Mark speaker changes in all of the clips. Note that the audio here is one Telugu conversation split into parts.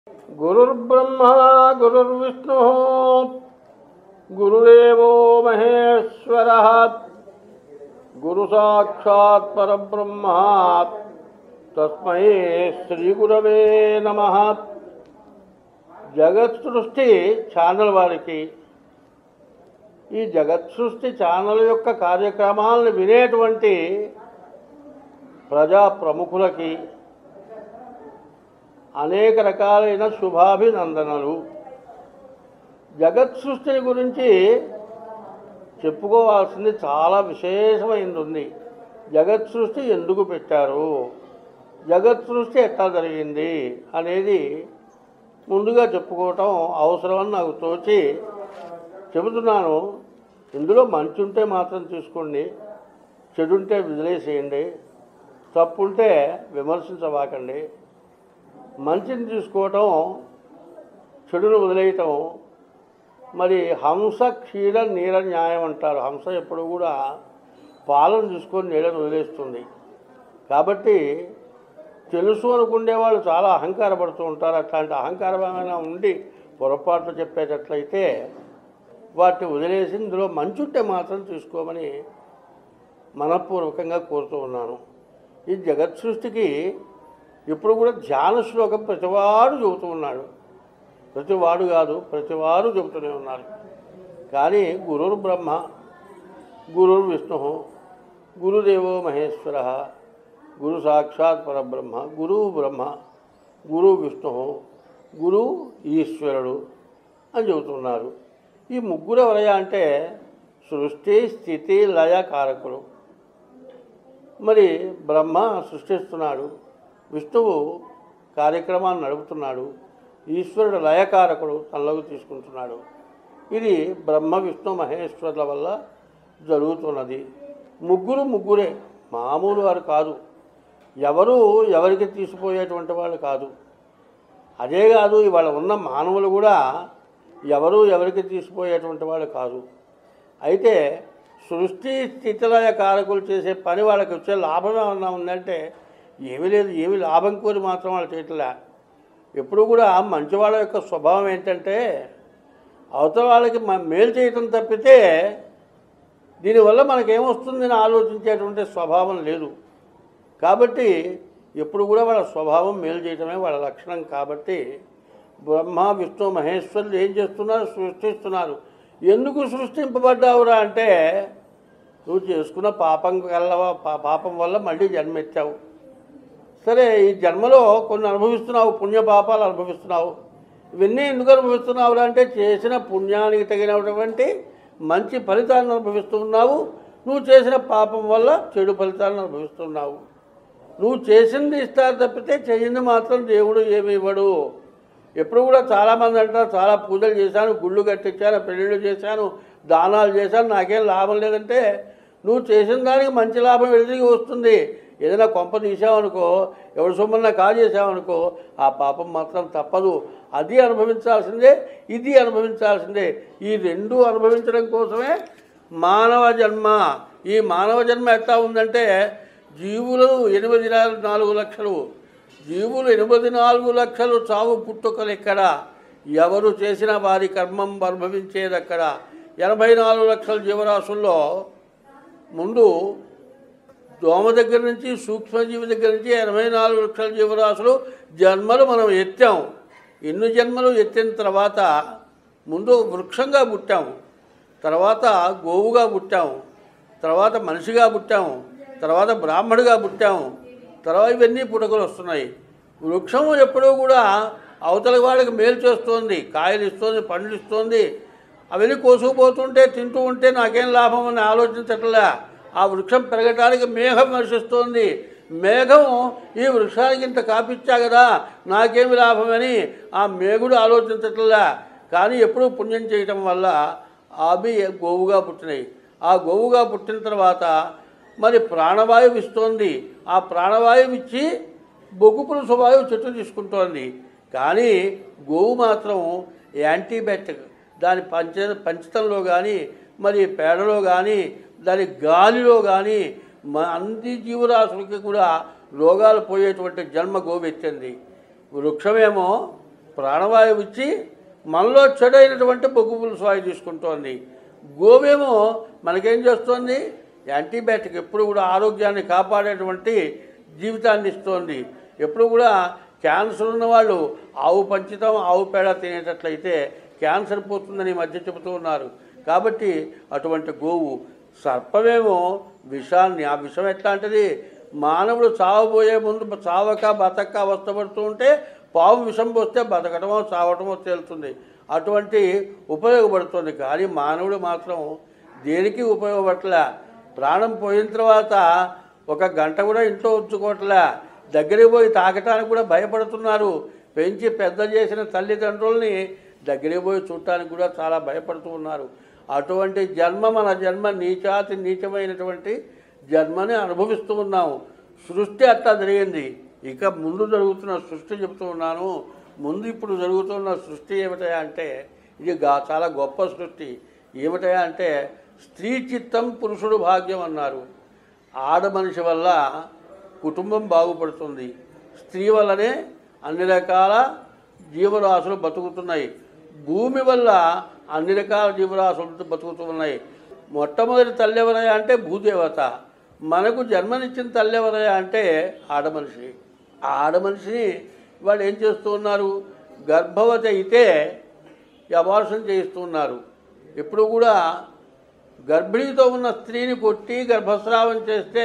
Speaker 1: గురుర్బ్రహ్మ గురుర్విష్ణు గురుదేవో మహేశ్వర గురు సాక్షాత్ పరబ్రహ్మ తస్మై శ్రీ గురవే నమ జగత్ సృష్టి ఛానల్ వారికి ఈ జగత్ సృష్టి ఛానల్ యొక్క కార్యక్రమాలను వినేటువంటి ప్రజా ప్రముఖులకి అనేక రకాలైన శుభాభినందనలు జగత్ సృష్టిని గురించి చెప్పుకోవాల్సింది చాలా విశేషమైనది ఉంది జగత్ సృష్టి ఎందుకు పెట్టారు జగత్ సృష్టి ఎట్లా జరిగింది అనేది ముందుగా చెప్పుకోవటం అవసరమని నాకు తోచి చెబుతున్నాను ఇందులో మంచి ఉంటే మాత్రం తీసుకోండి చెడుంటే వదిలేసేయండి తప్పుంటే విమర్శించబాకండి మంచిని తీసుకోవటం చెడును వదిలేయటం మరి హంస క్షీర నీర న్యాయం అంటారు హంస ఎప్పుడు కూడా పాలను తీసుకొని నీళ్ళని వదిలేస్తుంది కాబట్టి తెలుసు అనుకునే వాళ్ళు చాలా అహంకారపడుతూ ఉంటారు అట్లాంటి అహంకారం ఏమైనా ఉండి పొరపాట్లు చెప్పేటట్లయితే వాటిని వదిలేసి ఇందులో మంచి ఉంటే మాత్రం తీసుకోమని మనపూర్వకంగా కోరుతూ ఉన్నాను ఈ జగత్ సృష్టికి ఇప్పుడు కూడా ధ్యాన శ్లోకం ప్రతివాడు చెబుతూ ఉన్నాడు ప్రతివాడు కాదు ప్రతివారు చెబుతూనే ఉన్నారు కానీ గురుర్ బ్రహ్మ గురుర్ విష్ణు గురుదేవో మహేశ్వర గురు సాక్షాత్ పరబ్రహ్మ గురువు బ్రహ్మ గురు విష్ణు గురు ఈశ్వరుడు అని చెబుతున్నారు ఈ ముగ్గురు ఎవరయ్యా అంటే సృష్టి స్థితి లయ కారకులు మరి బ్రహ్మ సృష్టిస్తున్నాడు విష్ణువు కార్యక్రమాన్ని నడుపుతున్నాడు ఈశ్వరుడు లయకారకుడు తనలోకి తీసుకుంటున్నాడు ఇది బ్రహ్మ విష్ణు మహేశ్వరుల వల్ల జరుగుతున్నది ముగ్గురు ముగ్గురే మామూలు వారు కాదు ఎవరు ఎవరికి తీసిపోయేటువంటి వాళ్ళు కాదు అదే కాదు ఇవాళ ఉన్న మానవులు కూడా ఎవరు ఎవరికి తీసిపోయేటువంటి వాళ్ళు కాదు అయితే సృష్టి స్థితిలయ కారకులు చేసే పని వాళ్ళకి వచ్చే లాభం ఏమన్నా ఉందంటే ఏమీ లేదు ఏమి లాభం కోరి మాత్రం వాళ్ళు చేయట్లే ఎప్పుడు కూడా మంచి వాళ్ళ యొక్క స్వభావం ఏంటంటే అవతల వాళ్ళకి మ- మేలు చేయటం తప్పితే దీనివల్ల మనకేమొస్తుందని ఆలోచించేటువంటి స్వభావం లేదు కాబట్టి ఎప్పుడు కూడా వాళ్ళ స్వభావం మేలు చేయటమే వాళ్ళ లక్షణం కాబట్టి బ్రహ్మ విష్ణు మహేశ్వరులు ఏం చేస్తున్నారు సృష్టిస్తున్నారు ఎందుకు సృష్టింపబడ్డావురా అంటే నువ్వు చేసుకున్న పాపం వల్ల పా- పాపం వల్ల మళ్ళీ జన్మెత్తావు సరే ఈ జన్మలో కొన్ని అనుభవిస్తున్నావు పుణ్య పాపాలు అనుభవిస్తున్నావు ఇవన్నీ ఎందుకు అనుభవిస్తున్నావు అంటే చేసిన పుణ్యానికి తగినటువంటి మంచి ఫలితాలను అనుభవిస్తున్నావు నువ్వు చేసిన పాపం వల్ల చెడు ఫలితాలను అనుభవిస్తున్నావు నువ్వు చేసింది ఇస్తారు తప్పితే చేయింది మాత్రం దేవుడు ఏమి ఇవ్వడు ఎప్పుడు కూడా చాలామంది అంటారు చాలా పూజలు చేశాను గుళ్ళు కట్టించాను పెళ్ళిళ్ళు చేశాను దానాలు చేశాను నాకేం లాభం లేదంటే నువ్వు చేసిన దానికి మంచి లాభం ఎదురికి వస్తుంది ఏదైనా కొంప తీసావనుకో ఎవరి సొమ్మన్నా కాజేసావనుకో ఆ పాపం మాత్రం తప్పదు అది అనుభవించాల్సిందే ఇది అనుభవించాల్సిందే ఈ రెండు అనుభవించడం కోసమే మానవ జన్మ ఈ మానవ జన్మ ఎట్లా ఉందంటే జీవులు ఎనిమిది నాలుగు లక్షలు జీవులు ఎనిమిది నాలుగు లక్షలు చావు పుట్టుకలు ఎక్కడ ఎవరు చేసిన వారి కర్మం అనుభవించేది అక్కడ ఎనభై నాలుగు లక్షల జీవరాశుల్లో ముందు దోమ దగ్గర నుంచి సూక్ష్మజీవి దగ్గర నుంచి ఎనభై నాలుగు లక్షల జీవరాశులు జన్మలు మనం ఎత్తాం ఎన్ని జన్మలు ఎత్తిన తర్వాత ముందు వృక్షంగా పుట్టాం తర్వాత గోవుగా పుట్టాం తర్వాత మనిషిగా పుట్టాం తర్వాత బ్రాహ్మడిగా పుట్టాం తర్వాత ఇవన్నీ పుటకలు వస్తున్నాయి వృక్షము ఎప్పుడూ కూడా అవతల వాళ్ళకి మేలు చేస్తోంది కాయలు ఇస్తోంది పండ్లు ఇస్తోంది అవన్నీ కోసుకుపోతుంటే తింటూ ఉంటే నాకేం లాభం అని ఆలోచించట్లే ఆ వృక్షం పెరగటానికి మేఘం వర్షిస్తోంది మేఘం ఈ వృక్షానికి ఇంత కాపిచ్చా కదా నాకేమి లాభమని ఆ మేఘుడు ఆలోచించట్లే కానీ ఎప్పుడూ పుణ్యం చేయటం వల్ల అవి గోవుగా పుట్టినాయి ఆ గోవుగా పుట్టిన తర్వాత మరి ప్రాణవాయువు ఇస్తోంది ఆ ప్రాణవాయువు ఇచ్చి బొగ్గు పులుసు వాయువు చెట్టు తీసుకుంటోంది కానీ గోవు మాత్రం యాంటీబయాటిక్ దాని పంచ పంచతంలో కానీ మరి పేడలో కానీ దాని గాలిలో కానీ మ అన్ని జీవరాశులకి కూడా రోగాలు పోయేటువంటి జన్మ గోవెత్తింది వృక్షమేమో ప్రాణవాయువు ఇచ్చి మనలో చెడైనటువంటి బొగ్గు పులుసు వాయువు తీసుకుంటోంది గోవేమో మనకేం చేస్తోంది యాంటీబయాటిక్ ఎప్పుడు కూడా ఆరోగ్యాన్ని కాపాడేటువంటి జీవితాన్ని ఇస్తోంది ఎప్పుడు కూడా క్యాన్సర్ ఉన్న వాళ్ళు ఆవు పంచితం ఆవు పేడ తినేటట్లయితే క్యాన్సర్ పోతుందని ఈ మధ్య చెబుతూ ఉన్నారు కాబట్టి అటువంటి గోవు సర్పమేమో విషాన్ని ఆ విషం ఎట్లాంటిది మానవుడు చావబోయే ముందు చావక బతక అవస్థపడుతూ ఉంటే పాము విషం పోస్తే బతకడమో చావటమో తేలుతుంది అటువంటి ఉపయోగపడుతుంది కానీ మానవుడు మాత్రం దేనికి ఉపయోగపడలే ప్రాణం పోయిన తర్వాత ఒక గంట కూడా ఇంట్లో ఉంచుకోవట్లే దగ్గరికి పోయి తాకటానికి కూడా భయపడుతున్నారు పెంచి పెద్ద చేసిన తల్లిదండ్రుల్ని దగ్గరికి పోయి చూడటానికి కూడా చాలా భయపడుతూ ఉన్నారు అటువంటి జన్మ మన జన్మ నీచాతి నీచమైనటువంటి జన్మని అనుభవిస్తూ ఉన్నాము సృష్టి అట్లా జరిగింది ఇక ముందు జరుగుతున్న సృష్టి చెప్తూ ఉన్నాను ముందు ఇప్పుడు జరుగుతున్న సృష్టి ఏమిటయా అంటే ఇది గా చాలా గొప్ప సృష్టి ఏమిటయా అంటే స్త్రీ చిత్తం పురుషుడు భాగ్యం అన్నారు ఆడ మనిషి వల్ల కుటుంబం బాగుపడుతుంది స్త్రీ వల్లనే అన్ని రకాల జీవరాశులు బతుకుతున్నాయి భూమి వల్ల అన్ని రకాల జీవరాశులు బతుకుతూ ఉన్నాయి మొట్టమొదటి తల్లి ఎవరయ్యా అంటే భూదేవత మనకు జన్మనిచ్చిన తల్లి ఎవరయ్యా అంటే ఆడమనిషి ఆ ఆడమనిషిని వాళ్ళు ఏం చేస్తూ ఉన్నారు గర్భవతి అయితే అబార్షన్ చేయిస్తూ ఉన్నారు ఎప్పుడు కూడా గర్భిణీతో ఉన్న స్త్రీని కొట్టి గర్భస్రావం చేస్తే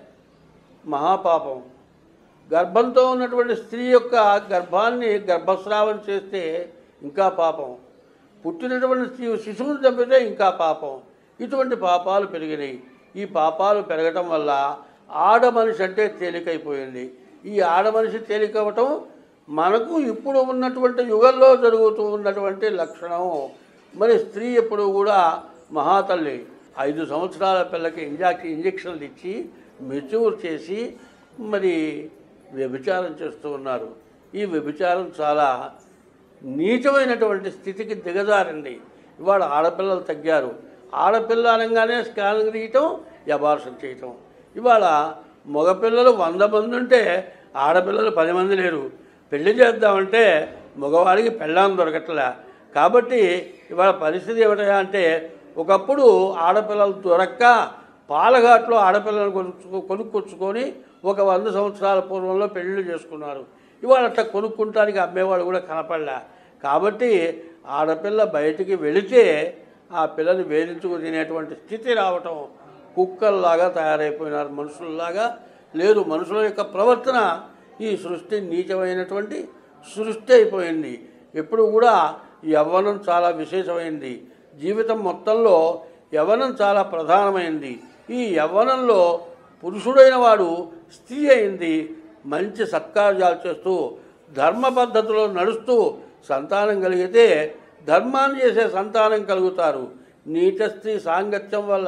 Speaker 1: మహాపాపం గర్భంతో ఉన్నటువంటి స్త్రీ యొక్క గర్భాన్ని గర్భస్రావం చేస్తే ఇంకా పాపం పుట్టినటువంటి స్త్రీ శిశువును చంపితే ఇంకా పాపం ఇటువంటి పాపాలు పెరిగినాయి ఈ పాపాలు పెరగటం వల్ల ఆడ మనిషి అంటే తేలికైపోయింది ఈ ఆడ మనిషి తేలికవటం మనకు ఇప్పుడు ఉన్నటువంటి యుగంలో జరుగుతూ ఉన్నటువంటి లక్షణం మరి స్త్రీ ఎప్పుడు కూడా మహాతల్లి ఐదు సంవత్సరాల పిల్లకి ఇంజాక్ ఇంజక్షన్లు ఇచ్చి మెచ్యూర్ చేసి మరి వ్యభిచారం చేస్తూ ఉన్నారు ఈ వ్యభిచారం చాలా నీచమైనటువంటి స్థితికి దిగజారింది ఇవాళ ఆడపిల్లలు తగ్గారు ఆడపిల్ల అనగానే స్కానింగ్ తీయటం అబార్షన్ చేయటం ఇవాళ మగపిల్లలు వంద మంది ఉంటే ఆడపిల్లలు పది మంది లేరు పెళ్లి చేద్దామంటే మగవాడికి పెళ్ళాం దొరకట్లే కాబట్టి ఇవాళ పరిస్థితి ఏమిటా అంటే ఒకప్పుడు ఆడపిల్లలు దొరక్క పాలఘాట్లో ఆడపిల్లలను కొనుక్కు కొనుక్కొచ్చుకొని ఒక వంద సంవత్సరాల పూర్వంలో పెళ్ళిళ్ళు చేసుకున్నారు ఇవాళ అట్లా కొనుక్కుంటానికి అమ్మేవాళ్ళు కూడా కనపడలే కాబట్టి ఆడపిల్ల బయటికి వెళితే ఆ పిల్లని వేధించుకు తినేటువంటి స్థితి రావటం కుక్కల్లాగా తయారైపోయినారు మనుషుల్లాగా లేదు మనుషుల యొక్క ప్రవర్తన ఈ సృష్టి నీచమైనటువంటి సృష్టి అయిపోయింది ఎప్పుడు కూడా యవ్వనం చాలా విశేషమైంది జీవితం మొత్తంలో యవ్వనం చాలా ప్రధానమైంది ఈ యవ్వనంలో పురుషుడైన వాడు స్త్రీ అయింది మంచి సత్కార్యాలు చేస్తూ ధర్మ పద్ధతిలో నడుస్తూ సంతానం కలిగితే ధర్మాన్ని చేసే సంతానం కలుగుతారు నీచ స్త్రీ సాంగత్యం వల్ల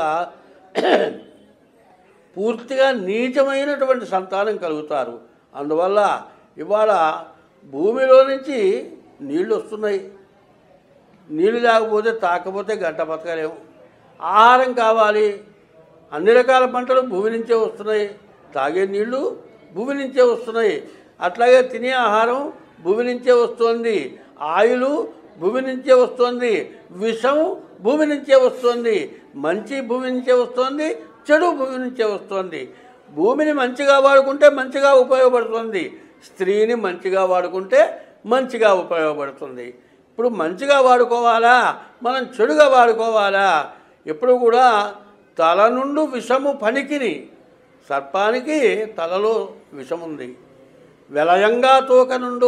Speaker 1: పూర్తిగా నీచమైనటువంటి సంతానం కలుగుతారు అందువల్ల ఇవాళ భూమిలో నుంచి నీళ్లు వస్తున్నాయి నీళ్ళు లేకపోతే తాకపోతే గంట బతకలేము ఆహారం కావాలి అన్ని రకాల పంటలు భూమి నుంచే వస్తున్నాయి తాగే నీళ్లు భూమి నుంచే వస్తున్నాయి అట్లాగే తినే ఆహారం భూమి నుంచే వస్తుంది ఆయులు భూమి నుంచే వస్తుంది విషం భూమి నుంచే వస్తుంది మంచి భూమి నుంచే వస్తుంది చెడు భూమి నుంచే వస్తుంది భూమిని మంచిగా వాడుకుంటే మంచిగా ఉపయోగపడుతుంది స్త్రీని మంచిగా వాడుకుంటే మంచిగా ఉపయోగపడుతుంది ఇప్పుడు మంచిగా వాడుకోవాలా మనం చెడుగా వాడుకోవాలా ఎప్పుడు కూడా తల నుండి విషము పనికిని సర్పానికి తలలో విషం ఉంది విలయంగా తోక నుండు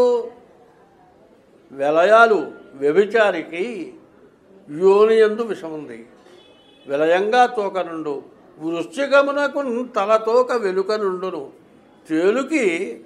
Speaker 1: విలయాలు వ్యభిచారికి యోనియందు విషం ఉంది విలయంగా తోక నుండు వృశ్చికమునకు తలతోక వెనుక నుండును తేలుకి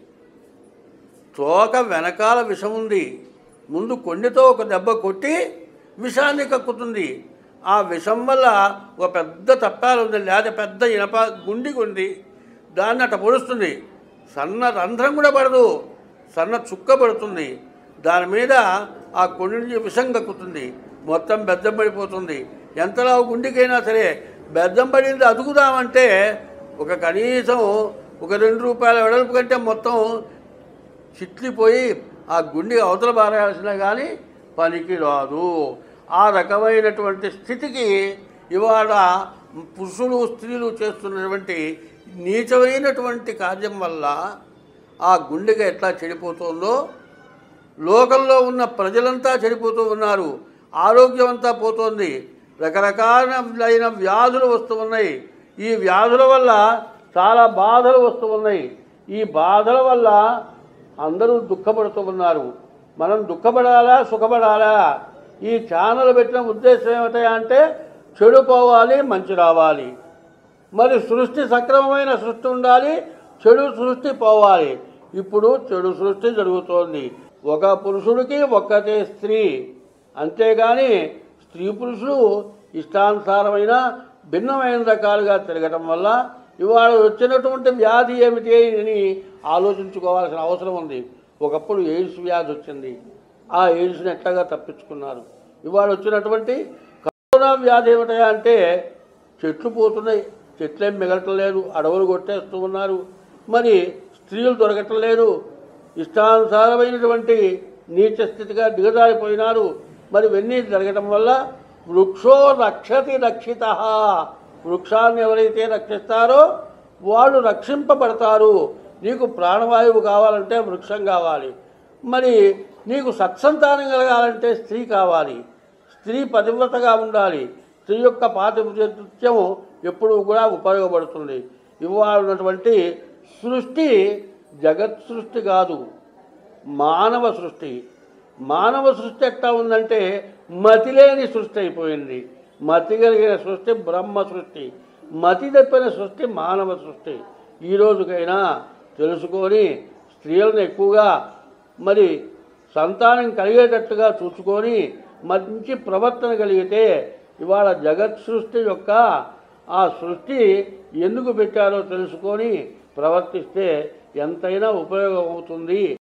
Speaker 1: తోక వెనకాల విషం ఉంది ముందు కొండితో ఒక దెబ్బ కొట్టి విషాన్ని కక్కుతుంది ఆ విషం వల్ల ఒక పెద్ద తప్పాలు ఉంది లేదా పెద్ద ఇనప గుండికి ఉంది దాన్ని అట్ట పొడుస్తుంది సన్న రంధ్రం కూడా పడదు సన్న చుక్క పడుతుంది దాని మీద ఆ కొండి నుంచి విషం కక్కుతుంది మొత్తం బెద్దం పడిపోతుంది ఎంతలా గుండికైనా సరే బెద్దం పడింది అదుకుదామంటే ఒక కనీసం ఒక రెండు రూపాయల వెడల్పు కంటే మొత్తం చిట్లిపోయి ఆ గుండె అవతల బారేయాల్సిన కానీ పనికి రాదు ఆ రకమైనటువంటి స్థితికి ఇవాళ పురుషులు స్త్రీలు చేస్తున్నటువంటి నీచమైనటువంటి కార్యం వల్ల ఆ గుండెగా ఎట్లా చెడిపోతుందో లోకంలో ఉన్న ప్రజలంతా చెడిపోతూ ఉన్నారు ఆరోగ్యం అంతా పోతోంది రకరకాలైన వ్యాధులు వస్తూ ఉన్నాయి ఈ వ్యాధుల వల్ల చాలా బాధలు వస్తూ ఉన్నాయి ఈ బాధల వల్ల అందరూ దుఃఖపడుతూ ఉన్నారు మనం దుఃఖపడాలా సుఖపడాలా ఈ ఛానల్ పెట్టిన ఉద్దేశం ఏమిటా అంటే చెడు పోవాలి మంచి రావాలి మరి సృష్టి సక్రమమైన సృష్టి ఉండాలి చెడు సృష్టి పోవాలి ఇప్పుడు చెడు సృష్టి జరుగుతోంది ఒక పురుషుడికి ఒక్కతే స్త్రీ అంతేగాని స్త్రీ పురుషులు ఇష్టానుసారమైన భిన్నమైన రకాలుగా తిరగటం వల్ల ఇవాళ వచ్చినటువంటి వ్యాధి ఏమిటి అని ఆలోచించుకోవాల్సిన అవసరం ఉంది ఒకప్పుడు ఎయిడ్స్ వ్యాధి వచ్చింది ఆ ఎయిడ్స్ని ఎట్లాగా తప్పించుకున్నారు ఇవాళ వచ్చినటువంటి కరోనా వ్యాధి ఏమిటా అంటే చెట్లు పోతున్నాయి చెట్లేం మిగలటం లేదు అడవులు కొట్టేస్తూ ఉన్నారు మరి స్త్రీలు దొరకటం లేదు ఇష్టానుసారమైనటువంటి నీచ స్థితిగా దిగజారిపోయినారు మరి ఇవన్నీ జరగటం వల్ల వృక్షో రక్షతి రక్షిత వృక్షాన్ని ఎవరైతే రక్షిస్తారో వాళ్ళు రక్షింపబడతారు నీకు ప్రాణవాయువు కావాలంటే వృక్షం కావాలి మరి నీకు సత్సంతానం కలగాలంటే స్త్రీ కావాలి స్త్రీ పతివ్రతగా ఉండాలి స్త్రీ యొక్క పాతిపత్యం ఎప్పుడూ కూడా ఉపయోగపడుతుంది ఇవాళ ఉన్నటువంటి సృష్టి జగత్ సృష్టి కాదు మానవ సృష్టి మానవ సృష్టి ఎట్లా ఉందంటే మతి లేని సృష్టి అయిపోయింది మతి కలిగిన సృష్టి బ్రహ్మ సృష్టి మతి తప్పిన సృష్టి మానవ సృష్టి ఈ రోజుకైనా తెలుసుకొని స్త్రీలను ఎక్కువగా మరి సంతానం కలిగేటట్టుగా చూసుకొని మంచి ప్రవర్తన కలిగితే ఇవాళ జగత్ సృష్టి యొక్క ఆ సృష్టి ఎందుకు పెట్టారో తెలుసుకొని ప్రవర్తిస్తే ఎంతైనా ఉపయోగం అవుతుంది